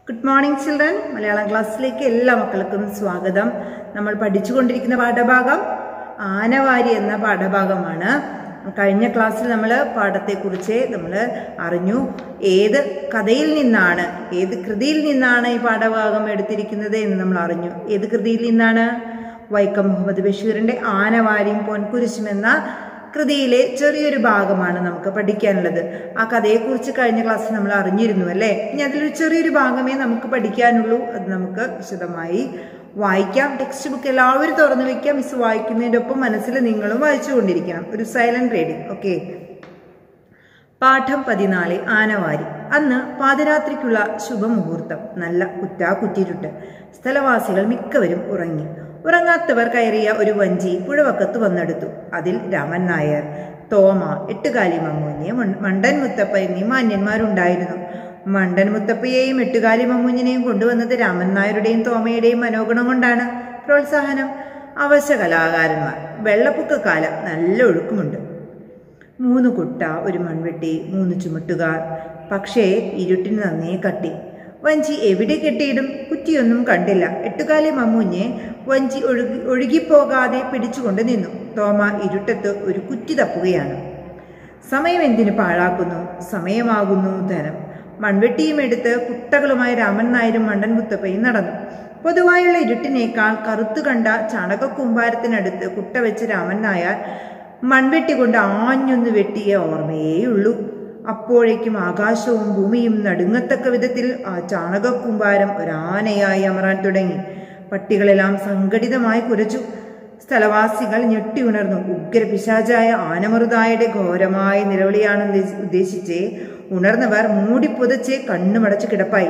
good morning children Malayalam ക്ലാസ്സിലേക്ക് എല്ലാ മക്കൾക്കും സ്വാഗതം നമ്മൾ പഠിച്ചുകൊണ്ടിരിക്കുന്ന പാഠഭാഗം ആനവാരി എന്ന പാഠഭാഗമാണ് കഴിഞ്ഞ ക്ലാസ്സിൽ നമ്മൾ പാഠത്തെക്കുറിച്ച് നമ്മൾ അറിഞ്ഞു ഏത് കഥയിൽ നിന്നാണ് ഏത് കൃതിയിൽ നിന്നാണ് ഈ പാഠഭാഗം എടുത്തിരിക്കുന്നത് എന്ന് നമ്മൾ അറിഞ്ഞു ഏത് കൃതിയിൽ നിന്നാണ് വൈക്കം മുഹമ്മദ് ബഷീറിന്റെ ആനവാരിയും പൊൻകുരിശും എന്ന കൃതിയിലെ ചെറിയൊരു ഭാഗമാണ് നമുക്ക് പഠിക്കാനുള്ളത് ആ കഥയെക്കുറിച്ച് കഴിഞ്ഞ ക്ലാസ്സിൽ നമ്മൾ അറിഞ്ഞിരുന്നു അല്ലേ ഇനി അതിലൊരു ചെറിയൊരു ഭാഗമേ നമുക്ക് പഠിക്കാനുള്ളൂ അത് നമുക്ക് വിശദമായി വായിക്കാം ടെക്സ്റ്റ് ബുക്ക് എല്ലാവരും തുറന്നു വെക്കാം മിസ് വായിക്കുന്നതിൻ്റെ ഒപ്പം മനസ്സിൽ നിങ്ങളും വായിച്ചുകൊണ്ടിരിക്കണം ഒരു സൈലന്റ് റീഡിംഗ് ഓക്കെ പാഠം പതിനാല് ആനവാരി അന്ന് പാതിരാത്രിക്കുള്ള ശുഭമുഹൂർത്തം നല്ല കുറ്റാ കുറ്റിരുട്ട് സ്ഥലവാസികൾ മിക്കവരും ഉറങ്ങി ഉറങ്ങാത്തവർ കയറിയ ഒരു വഞ്ചി പുഴവക്കത്ത് വന്നെടുത്തു അതിൽ രാമൻ നായർ തോമ എട്ടുകാലി മമ്മൂഞ്ഞ് മണ്ടൻ മുത്തപ്പ എന്നീ മാന്യന്മാരുണ്ടായിരുന്നു മണ്ടൻ മുത്തപ്പയെയും എട്ടുകാലി മമ്മൂഞ്ഞിനെയും കൊണ്ടുവന്നത് രാമൻ നായരുടെയും തോമയുടെയും മനോഗുണം കൊണ്ടാണ് പ്രോത്സാഹനം അവശ്യ കലാകാരന്മാർ വെള്ളപ്പൊക്കക്കാലം നല്ല ഒഴുക്കുമുണ്ട് മൂന്ന് കുട്ട ഒരു മൺവെട്ടി മൂന്ന് ചുമട്ടുകാർ പക്ഷേ ഇരുട്ടിന് നന്നേ കട്ടി വഞ്ചി എവിടെ കെട്ടിയിടും കുറ്റിയൊന്നും കണ്ടില്ല എട്ടുകാലി മമ്മൂഞ്ഞെ വഞ്ചി ഒഴുകി ഒഴുകിപ്പോകാതെ പിടിച്ചുകൊണ്ട് നിന്നു തോമ ഇരുട്ടത്ത് ഒരു കുറ്റി തപ്പുകയാണ് സമയം എന്തിനു പാഴാക്കുന്നു സമയമാകുന്നു ധനം മൺവെട്ടിയും എടുത്ത് കുട്ടകളുമായി രാമൻ നായരും മണ്ടൻ മുത്തപ്പയും നടന്നു പൊതുവായുള്ള ഇരുട്ടിനേക്കാൾ കറുത്തു കണ്ട ചാണകക്കൂമ്പാരത്തിനടുത്ത് കുട്ട വെച്ച് രാമൻ നായർ മൺവെട്ടി കൊണ്ട് ആഞ്ഞൊന്ന് വെട്ടിയ ഓർമ്മയേയുള്ളൂ അപ്പോഴേക്കും ആകാശവും ഭൂമിയും നടുങ്ങത്തക്ക വിധത്തിൽ ആ ചാണകക്കൂമ്പാരം ഒരാനയായി അമറാൻ തുടങ്ങി പട്ടികളെല്ലാം സംഘടിതമായി കുരച്ചു സ്ഥലവാസികൾ ഞെട്ടി ഉണർന്നു ഉഗ്ര പിശാചായ ആനമറുതായുടെ ഘോരമായ നിലവിളിയാണ് ഉദ്ദേശിച്ച് ഉണർന്നവർ മൂടിപ്പുതച്ച് കണ്ണുമടച്ച് കിടപ്പായി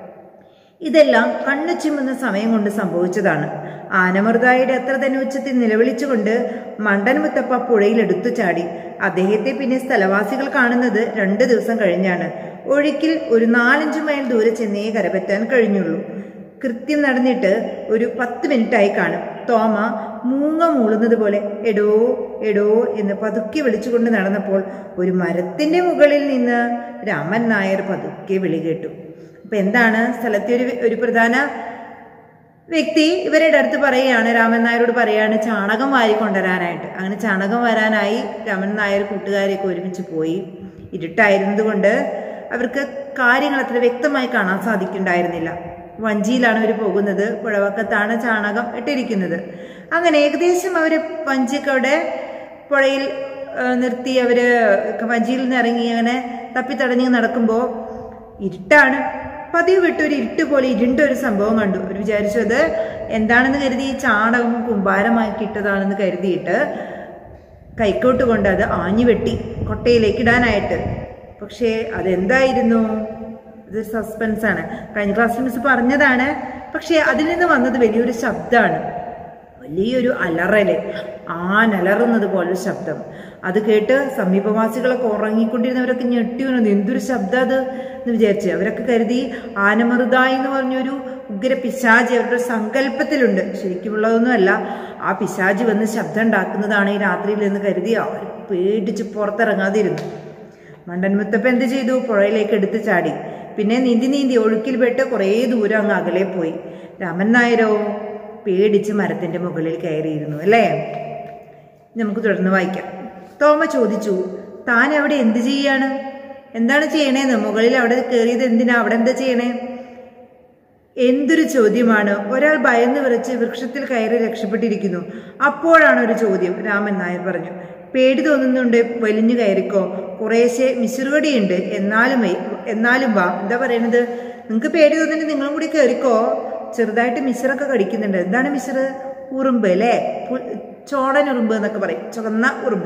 ഇതെല്ലാം കണ്ണു ചിമ്മുന്ന സമയം കൊണ്ട് സംഭവിച്ചതാണ് ആനമൃതായുടെ അത്ര തന്നെ ഉച്ചത്തിൽ നിലവിളിച്ചുകൊണ്ട് മണ്ടൻ മുത്തപ്പ പുഴയിൽ എടുത്തു ചാടി അദ്ദേഹത്തെ പിന്നെ സ്ഥലവാസികൾ കാണുന്നത് രണ്ട് ദിവസം കഴിഞ്ഞാണ് ഒഴുക്കിൽ ഒരു നാലഞ്ചു മൈൽ ദൂരെ ചെന്നേ കരപറ്റാൻ കഴിഞ്ഞുള്ളൂ കൃത്യം നടന്നിട്ട് ഒരു പത്ത് മിനിറ്റായി കാണും തോമ മൂങ്ങ മൂളുന്നത് പോലെ എടോ എടോ എന്ന് പതുക്കെ വിളിച്ചുകൊണ്ട് നടന്നപ്പോൾ ഒരു മരത്തിന്റെ മുകളിൽ നിന്ന് രാമൻ നായർ പതുക്കെ വിളി കേട്ടു അപ്പൊ എന്താണ് സ്ഥലത്തെ ഒരു ഒരു പ്രധാന വ്യക്തി ഇവരുടെ അടുത്ത് പറയുകയാണ് രാമൻ നായരോട് പറയാണ് ചാണകം വാരി കൊണ്ടുവരാനായിട്ട് അങ്ങനെ ചാണകം വരാനായി രാമൻ നായർ കൂട്ടുകാരെയൊക്കെ ഒരുമിച്ച് പോയി ഇരുട്ടായിരുന്നത് കൊണ്ട് അവർക്ക് കാര്യങ്ങൾ അത്ര വ്യക്തമായി കാണാൻ സാധിക്കുന്നുണ്ടായിരുന്നില്ല വഞ്ചിയിലാണ് അവർ പോകുന്നത് പുഴവക്കത്താണ് ചാണകം ഇട്ടിരിക്കുന്നത് അങ്ങനെ ഏകദേശം അവർ വഞ്ചിക്കവിടെ പുഴയിൽ നിർത്തി അവര് വഞ്ചിയിൽ നിന്ന് ഇറങ്ങി അങ്ങനെ തപ്പിത്തടഞ്ഞ് നടക്കുമ്പോൾ ഇരുട്ടാണ് പതിവ് വിട്ട് ഒരു ഇരുട്ട് പോലെ ഇരുണ്ട ഒരു സംഭവം കണ്ടു അവർ വിചാരിച്ചു അത് എന്താണെന്ന് കരുതി ചാണകം കുമ്പാരമാക്കി ഇട്ടതാണെന്ന് കരുതിയിട്ട് കൈക്കോട്ട് കൊണ്ട് അത് ആഞ്ഞു വെട്ടി കൊട്ടയിലേക്ക് ഇടാനായിട്ട് പക്ഷേ അതെന്തായിരുന്നു ഇത് സസ്പെൻസ് ആണ് കഴിഞ്ഞ ക്ലാസ്സിൽ മിസ് പറഞ്ഞതാണ് പക്ഷേ അതിൽ നിന്ന് വന്നത് വലിയൊരു ശബ്ദമാണ് വലിയൊരു അലറല് ആനലറുന്നത് പോലൊരു ശബ്ദം അത് കേട്ട് സമീപവാസികളൊക്കെ ഉറങ്ങിക്കൊണ്ടിരുന്നവരൊക്കെ ഞെട്ടി വന്നത് എന്തൊരു ശബ്ദം അത് എന്ന് വിചാരിച്ചു അവരൊക്കെ കരുതി ആനമറുതായി എന്ന് പറഞ്ഞൊരു ഉഗ്ര പിശാജി അവരുടെ സങ്കല്പത്തിലുണ്ട് ശരിക്കുമുള്ളതൊന്നുമല്ല ആ പിശാജി വന്ന് ശബ്ദം ഉണ്ടാക്കുന്നതാണ് ഈ രാത്രിയിൽ എന്ന് കരുതി അവർ പേടിച്ച് പുറത്തിറങ്ങാതിരുന്നു മണ്ടൻ മുത്തപ്പ എന്ത് ചെയ്തു പുഴയിലേക്ക് എടുത്തു ചാടി പിന്നെ നീന്തി നീന്തി ഒഴുക്കിൽപ്പെട്ട് കുറേ ദൂരം അങ്ങ് അകലെ പോയി രാമൻ നായരോ പേടിച്ച് മരത്തിന്റെ മുകളിൽ കയറിയിരുന്നു അല്ലേ നമുക്ക് തുടർന്ന് വായിക്കാം തോമ ചോദിച്ചു താൻ അവിടെ എന്ത് ചെയ്യാണ് എന്താണ് ചെയ്യണേന്ന് മുകളിൽ അവിടെ കയറിയത് എന്തിനാ അവിടെ എന്താ ചെയ്യണേ എന്തൊരു ചോദ്യമാണ് ഒരാൾ ഭയന്ന് വിറച്ച് വൃക്ഷത്തിൽ കയറി രക്ഷപ്പെട്ടിരിക്കുന്നു അപ്പോഴാണ് ഒരു ചോദ്യം രാമൻ നായർ പറഞ്ഞു പേടി തോന്നുന്നുണ്ട് വലിഞ്ഞു കയറിക്കോ കുറേശ്ശെ മിശ്രുകടിയുണ്ട് എന്നാലും എന്നാലും വാ എന്താ പറയണത് നിങ്ങൾക്ക് പേടി തോന്നുന്നുണ്ട് നിങ്ങളും കൂടി കയറിക്കോ ചെറുതായിട്ട് മിശ്രൊക്കെ കടിക്കുന്നുണ്ട് എന്താണ് മിശ്ര ഉറുമ്പ് അല്ലേ ചോടൻ ഉറുമ്പ് എന്നൊക്കെ പറയും ചുവന്ന ഉറുമ്പ്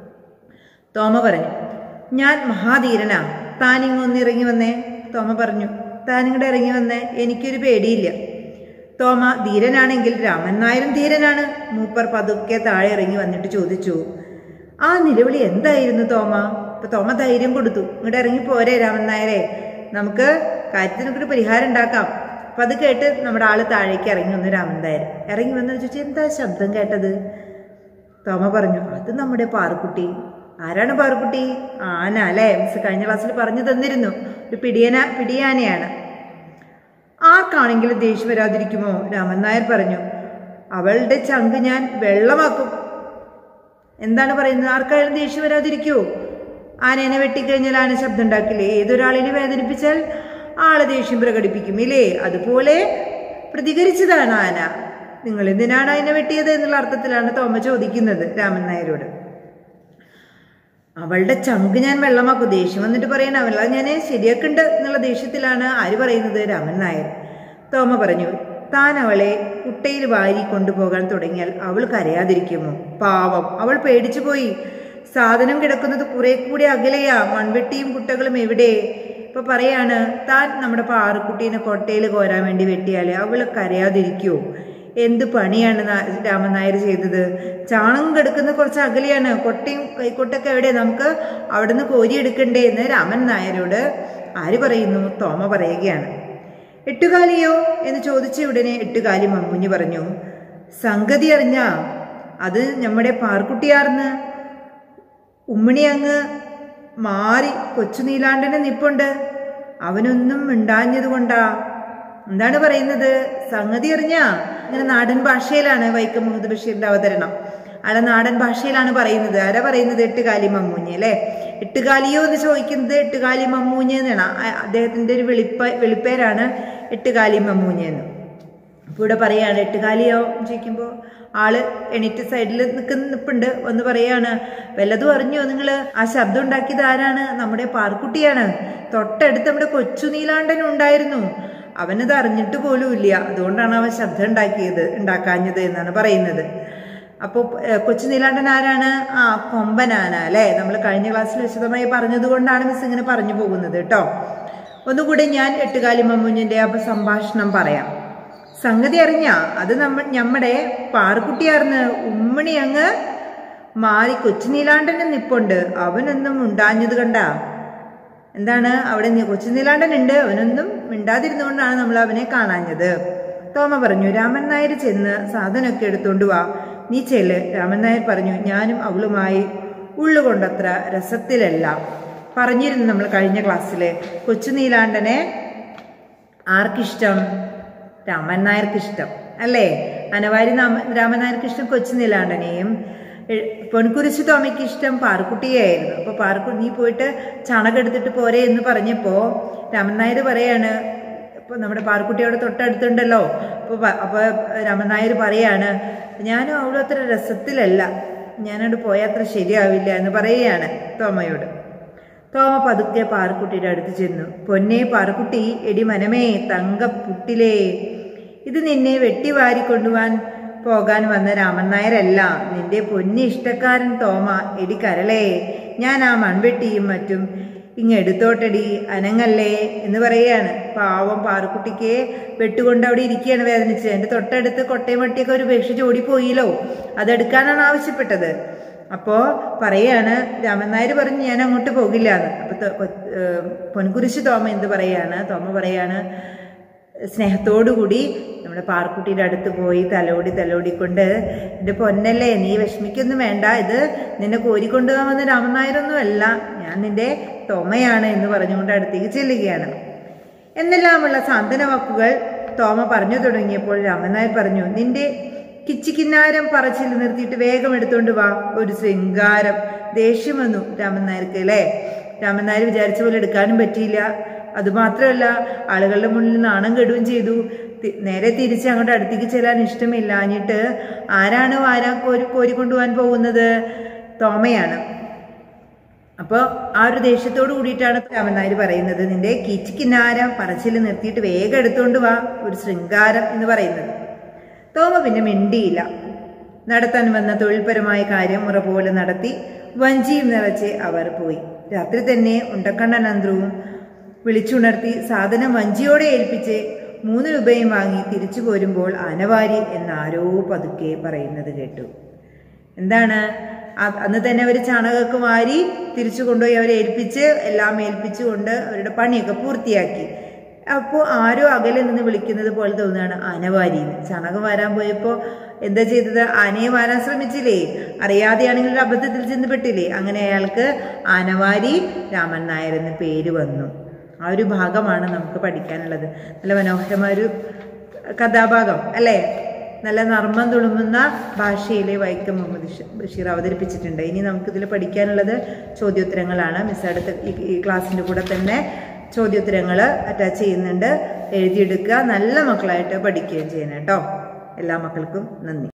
തോമ പറഞ്ഞു ഞാൻ മഹാധീരനാ താനിങ്ങൊന്ന് ഇറങ്ങി വന്നേ തോമ പറഞ്ഞു താനിങ്ങടെ ഇറങ്ങി വന്നേ എനിക്കൊരു പേടിയില്ല തോമ ധീരനാണെങ്കിൽ രാമൻ നായരും ധീരനാണ് മൂപ്പർ പതുക്കെ താഴെ ഇറങ്ങി വന്നിട്ട് ചോദിച്ചു ആ നിലവിളി എന്തായിരുന്നു തോമ ഇപ്പൊ തോമ ധൈര്യം കൊടുത്തു ഇങ്ങോട്ട് ഇറങ്ങി പോരെ രാമൻ നായരെ നമുക്ക് കാര്യത്തിനൊക്കെ ഒരു പരിഹാരം ഉണ്ടാക്കാം അപ്പൊ അത് കേട്ട് നമ്മുടെ ആള് താഴേക്ക് ഇറങ്ങി വന്നു രാമൻ നായർ ഇറങ്ങി വന്നു ചോദിച്ചു എന്താ ശബ്ദം കേട്ടത് തോമ പറഞ്ഞു അത് നമ്മുടെ പാറുക്കുട്ടി ആരാണ് പാറുക്കുട്ടി ആന അല്ലേ മിസ് കഴിഞ്ഞ ക്ലാസ്സിൽ പറഞ്ഞു തന്നിരുന്നു ഒരു പിടിയന പിടിയാനയാണ് ആർക്കാണെങ്കിലും ദേഷ്യം വരാതിരിക്കുമോ രാമൻ നായർ പറഞ്ഞു അവളുടെ ചങ്ക് ഞാൻ വെള്ളമാക്കും എന്താണ് പറയുന്നത് ആർക്കായാലും ദേഷ്യം വരാതിരിക്കുമോ ആനേനെ വെട്ടിക്കഴിഞ്ഞാൽ ആന ശബ്ദം ഉണ്ടാക്കില്ലേ ഏതൊരാളിനെ വേദനിപ്പിച്ചാൽ ആളെ ദേഷ്യം പ്രകടിപ്പിക്കും ഇല്ലേ അതുപോലെ പ്രതികരിച്ചതാണ് ആന നിങ്ങൾ എന്തിനാണ് അതിനെ വെട്ടിയത് എന്നുള്ള അർത്ഥത്തിലാണ് തോമ ചോദിക്കുന്നത് രാമൻ നായരോട് അവളുടെ ചങ്ക് ഞാൻ വെള്ളമാക്കും ദേഷ്യം വന്നിട്ട് പറയണ അവളെ ഞാൻ ശരിയാക്കുന്നുണ്ട് എന്നുള്ള ദേഷ്യത്തിലാണ് ആര് പറയുന്നത് രാമൻ നായർ തോമ പറഞ്ഞു താൻ അവളെ കുട്ടയിൽ വാരി കൊണ്ടുപോകാൻ തുടങ്ങിയാൽ അവൾ കരയാതിരിക്കുമോ പാവം അവൾ പേടിച്ചു പോയി സാധനം കിടക്കുന്നത് കുറെ കൂടി അകലെയാ മൺവെട്ടിയും കുട്ടകളും എവിടെ ഇപ്പൊ പറയാണ് താൻ നമ്മുടെ പാറുക്കുട്ടീനെ കൊട്ടയിൽ കോരാൻ വേണ്ടി വെട്ടിയാല് അവള് കരയാതിരിക്കുവോ എന്ത് പണിയാണ് നാ- രാമൻ നായർ ചെയ്തത് ചാണകം കിടക്കുന്ന കുറച്ച് അകലെയാണ് കൊട്ടയും കൈക്കൊട്ടൊക്കെ എവിടെ നമുക്ക് അവിടുന്ന് കോരിയെടുക്കണ്ടേ എന്ന് രാമൻ നായരോട് ആര് പറയുന്നു തോമ പറയുകയാണ് എട്ടുകാലിയോ എന്ന് ചോദിച്ച ഉടനെ എട്ടുകാലി മമ്മൂഞ്ഞ് പറഞ്ഞു സംഗതി അറിഞ്ഞ അത് നമ്മുടെ പാർക്കുട്ടിയാർന്ന് ഉമ്മണി അങ്ങ് മാറി കൊച്ചു നീലാണ്ടനെ നിപ്പുണ്ട് അവനൊന്നും മിണ്ടാഞ്ഞത് കൊണ്ടാ എന്താണ് പറയുന്നത് സംഗതി അറിഞ്ഞ ഇങ്ങനെ നാടൻ ഭാഷയിലാണ് വൈക്കം മുഹമ്മദ് ബഷീറിന്റെ അവതരണം അയാളെ നാടൻ ഭാഷയിലാണ് പറയുന്നത് ആരാ പറയുന്നത് എട്ടുകാലി മമ്മൂഞ്ഞ് അല്ലെ എട്ടുകാലിയോ എന്ന് ചോദിക്കുന്നത് എട്ടുകാലി മമ്മൂഞ്ഞ് എന്നാണ് ആ- അദ്ദേഹത്തിന്റെ ഒരു വെളിപ്പ വെളിപ്പേരാണ് എട്ടുകാലി മമ്മൂഞ്ഞ് എന്ന് അപ്പോൾ ഇവിടെ പറയാണ് എട്ടുകാലിയോ ചോദിക്കുമ്പോൾ ആള് എണീറ്റ് സൈഡിൽ നിൽക്കുന്ന നിപ്പുണ്ട് വന്ന് പറയാണ് വല്ലതും അറിഞ്ഞോ നിങ്ങൾ ആ ശബ്ദം ഉണ്ടാക്കിയത് ആരാണ് നമ്മുടെ പാർക്കുട്ടിയാണ് തൊട്ടടുത്ത് നമ്മുടെ കൊച്ചു നീലാണ്ടൻ ഉണ്ടായിരുന്നു അവനത് അറിഞ്ഞിട്ട് പോലും ഇല്ല അതുകൊണ്ടാണ് അവൻ ശബ്ദം ഉണ്ടാക്കിയത് ഉണ്ടാക്കാഞ്ഞത് എന്നാണ് പറയുന്നത് അപ്പോൾ കൊച്ചു നീലാണ്ടൻ ആരാണ് ആ കൊമ്പനാന അല്ലേ നമ്മൾ കഴിഞ്ഞ ക്ലാസ്സിൽ വിശദമായി പറഞ്ഞത് കൊണ്ടാണ് മിസ് ഇങ്ങനെ പറഞ്ഞു പോകുന്നത് കേട്ടോ ഒന്നുകൂടെ ഞാൻ എട്ടുകാലി മമ്മൂഞ്ഞിന്റെ ആ സംഭാഷണം പറയാം സംഗതി അറിഞ്ഞ അത് നമ്മ നമ്മുടെ പാറുക്കുട്ടിയാർന്ന് ഉമ്മണി അങ്ങ് മാറി കൊച്ചു നീലാണ്ടന് നിപ്പുണ്ട് അവനൊന്നും ഉണ്ടാഞ്ഞത് കണ്ട എന്താണ് അവിടെ നി- കൊച്ചു നീലാണ്ടൻ ഉണ്ട് അവനൊന്നും മിണ്ടാതിരുന്നുകൊണ്ടാണ് നമ്മൾ അവനെ കാണാഞ്ഞത് തോമ പറഞ്ഞു രാമൻ നായർ ചെന്ന് സാധനമൊക്കെ എടുത്തോണ്ട് വാ നീ ചെല്ല് രാമൻ നായർ പറഞ്ഞു ഞാനും അവളുമായി ഉള്ളുകൊണ്ടത്ര രസത്തിലല്ല പറഞ്ഞിരുന്നു നമ്മൾ കഴിഞ്ഞ ക്ലാസ്സില് കൊച്ചു നീലാണ്ടനെ ആർക്കിഷ്ടം രാമൻ നായർക്ക് ഇഷ്ടം അല്ലേ അനവാരി നാമ രാമൻ നായർക്ക് ഇഷ്ടം കൊച്ചു നീലാണ്ടനെയും എ- പൊൻകുരിശ് തോമയ്ക്ക് ഇഷ്ടം പാർക്കുട്ടിയായിരുന്നു അപ്പൊ പാർക്കു നീ പോയിട്ട് ചണകം എടുത്തിട്ട് പോരെ എന്ന് പറഞ്ഞപ്പോ രാമൻ നായർ പറയാണ് ഇപ്പൊ നമ്മുടെ പാർക്കുട്ടിയോട് തൊട്ടടുത്തുണ്ടല്ലോ അപ്പൊ പ- അപ്പൊ രാമൻ നായർ പറയാണ് ഞാനും അവളും അത്ര രസത്തിലല്ല ഞാനോട് പോയാൽ അത്ര ശരിയാവില്ല എന്ന് പറയുകയാണ് തോമയോട് തോമ പതുക്കെ പാറക്കുട്ടിയുടെ അടുത്ത് ചെന്നു പൊന്നേ പാറക്കുട്ടി എടി മനമേ തങ്കപ്പുട്ടിലേ ഇത് നിന്നെ വെട്ടിവാരി കൊണ്ടുപോവാൻ പോകാൻ വന്ന രാമൻ നായരല്ല നിന്റെ പൊന്നി ഇഷ്ടക്കാരൻ തോമ എടി കരളേ ഞാൻ ആ മൺവെട്ടിയും മറ്റും ഇങ്ങ് എടുത്തോട്ടടി അനങ്ങല്ലേ എന്ന് പറയുകയാണ് പാവം പാറക്കുട്ടിക്ക് വെട്ടുകൊണ്ട് അവിടെ ഇരിക്കുകയാണ് വേദനിച്ച് എൻ്റെ തൊട്ടടുത്ത് കൊട്ടയും വട്ടിയൊക്കെ ഒരു ഉപേക്ഷിച്ച് ഓടിപ്പോയില്ലോ അതെടുക്കാനാണ് ആവശ്യപ്പെട്ടത് അപ്പോ പറയാണ് രാമൻ നായർ പറഞ്ഞു ഞാൻ അങ്ങോട്ട് പോകില്ല എന്ന് അപ്പൊ ത- കൊ- ഏർ പൊൻകുരിശ് തോമ എന്ത് പറയാണ് തോമ പറയാണ് സ്നേഹത്തോടുകൂടി നമ്മുടെ പാർക്കുട്ടിയുടെ അടുത്ത് പോയി തലോടി തലോടിക്കൊണ്ട് എൻ്റെ പൊന്നല്ലേ നീ വിഷമിക്കൊന്നും വേണ്ട ഇത് നിന്നെ കോരിക്കൊണ്ടുപോകാൻ വന്ന രാമൻ നായരൊന്നും അല്ല ഞാൻ നിന്റെ തോമയാണ് എന്ന് പറഞ്ഞുകൊണ്ട് അടുത്തേക്ക് ചെല്ലുകയാണ് എന്നെല്ലാമുള്ള സാന്ത്വന വാക്കുകൾ തോമ പറഞ്ഞു തുടങ്ങിയപ്പോൾ രാമൻ നായർ പറഞ്ഞു നിന്റെ കിച്ചിക്കിന്നാരം പറച്ചിൽ നിർത്തിയിട്ട് വേഗം എടുത്തോണ്ട് വാ ഒരു ശൃംഗാരം ദേഷ്യം വന്നു രാമൻ നായർക്ക് അല്ലേ രാമൻ നായർ വിചാരിച്ച പോലെ എടുക്കാനും പറ്റിയില്ല അതുമാത്രമല്ല ആളുകളുടെ മുന്നിൽ നാണം കെടുകയും ചെയ്തു തി- നേരെ തിരിച്ച് അങ്ങോട്ട് അടുത്തേക്ക് ചെല്ലാൻ ഇഷ്ടമില്ല എന്നിട്ട് ആരാണ് ആരാ കോരി കോരിക്കൊണ്ടുപോകാൻ പോകുന്നത് തോമയാണ് അപ്പോൾ ആ ഒരു ദേഷ്യത്തോട് കൂടിയിട്ടാണ് രാമൻ നായർ പറയുന്നത് നിന്റെ കീച്ചിക്കിന്നാരം പറച്ചിൽ നിർത്തിയിട്ട് വേഗം എടുത്തോണ്ട് വാ ഒരു ശൃംഗാരം എന്ന് പറയുന്നത് തോമ പിന്നെ മിണ്ടിയില്ല നടത്താൻ വന്ന തൊഴിൽപരമായ കാര്യം മുറ പോലെ നടത്തി വഞ്ചിയും നിറച്ച് അവർ പോയി രാത്രി തന്നെ ഉണ്ടക്കണ്ണൻ അന്ത്രവും വിളിച്ചുണർത്തി സാധനം വഞ്ചിയോടെ ഏൽപ്പിച്ച് മൂന്ന് രൂപയും വാങ്ങി തിരിച്ചു പോരുമ്പോൾ അനവാരി എന്നാരോ പതുക്കെ പറയുന്നത് കേട്ടു എന്താണ് ആ- അന്ന് തന്നെ അവർ ചാണകമൊക്കെ വാരി തിരിച്ചു കൊണ്ടുപോയി അവരെ ഏൽപ്പിച്ച് എല്ലാം ഏൽപ്പിച്ചു കൊണ്ട് അവരുടെ പണിയൊക്കെ പൂർത്തിയാക്കി അപ്പോൾ ആരോ അകലെ നിന്ന് വിളിക്കുന്നത് പോലെ തോന്നുകയാണ് ആനവാരി ചാണകം വാരാൻ പോയപ്പോൾ എന്താ ചെയ്തത് ആനയെ വാരാൻ ശ്രമിച്ചില്ലേ അറിയാതെയാണെങ്കിൽ ഒരു അബദ്ധത്തിൽ ചെന്ന് പെട്ടില്ലേ അങ്ങനെ അയാൾക്ക് ആനവാരി രാമൻ നായർ എന്ന് പേര് വന്നു ആ ഒരു ഭാഗമാണ് നമുക്ക് പഠിക്കാനുള്ളത് നല്ല മനോഹരമായ ഒരു കഥാഭാഗം അല്ലേ നല്ല നർമ്മം തുളുമ്പുന്ന ഭാഷയിലെ വൈക്കം മുഹമ്മദ് ഷ- ബഷീർ അവതരിപ്പിച്ചിട്ടുണ്ട് ഇനി നമുക്കിതിൽ പഠിക്കാനുള്ളത് ചോദ്യോത്തരങ്ങളാണ് മിസ് അടുത്ത ഈ ഈ ക്ലാസ്സിൻ്റെ കൂടെ തന്നെ ചോദ്യോത്തരങ്ങൾ അറ്റാച്ച് ചെയ്യുന്നുണ്ട് എഴുതിയെടുക്കുക നല്ല മക്കളായിട്ട് പഠിക്കുകയും ചെയ്യണം കേട്ടോ എല്ലാ മക്കൾക്കും നന്ദി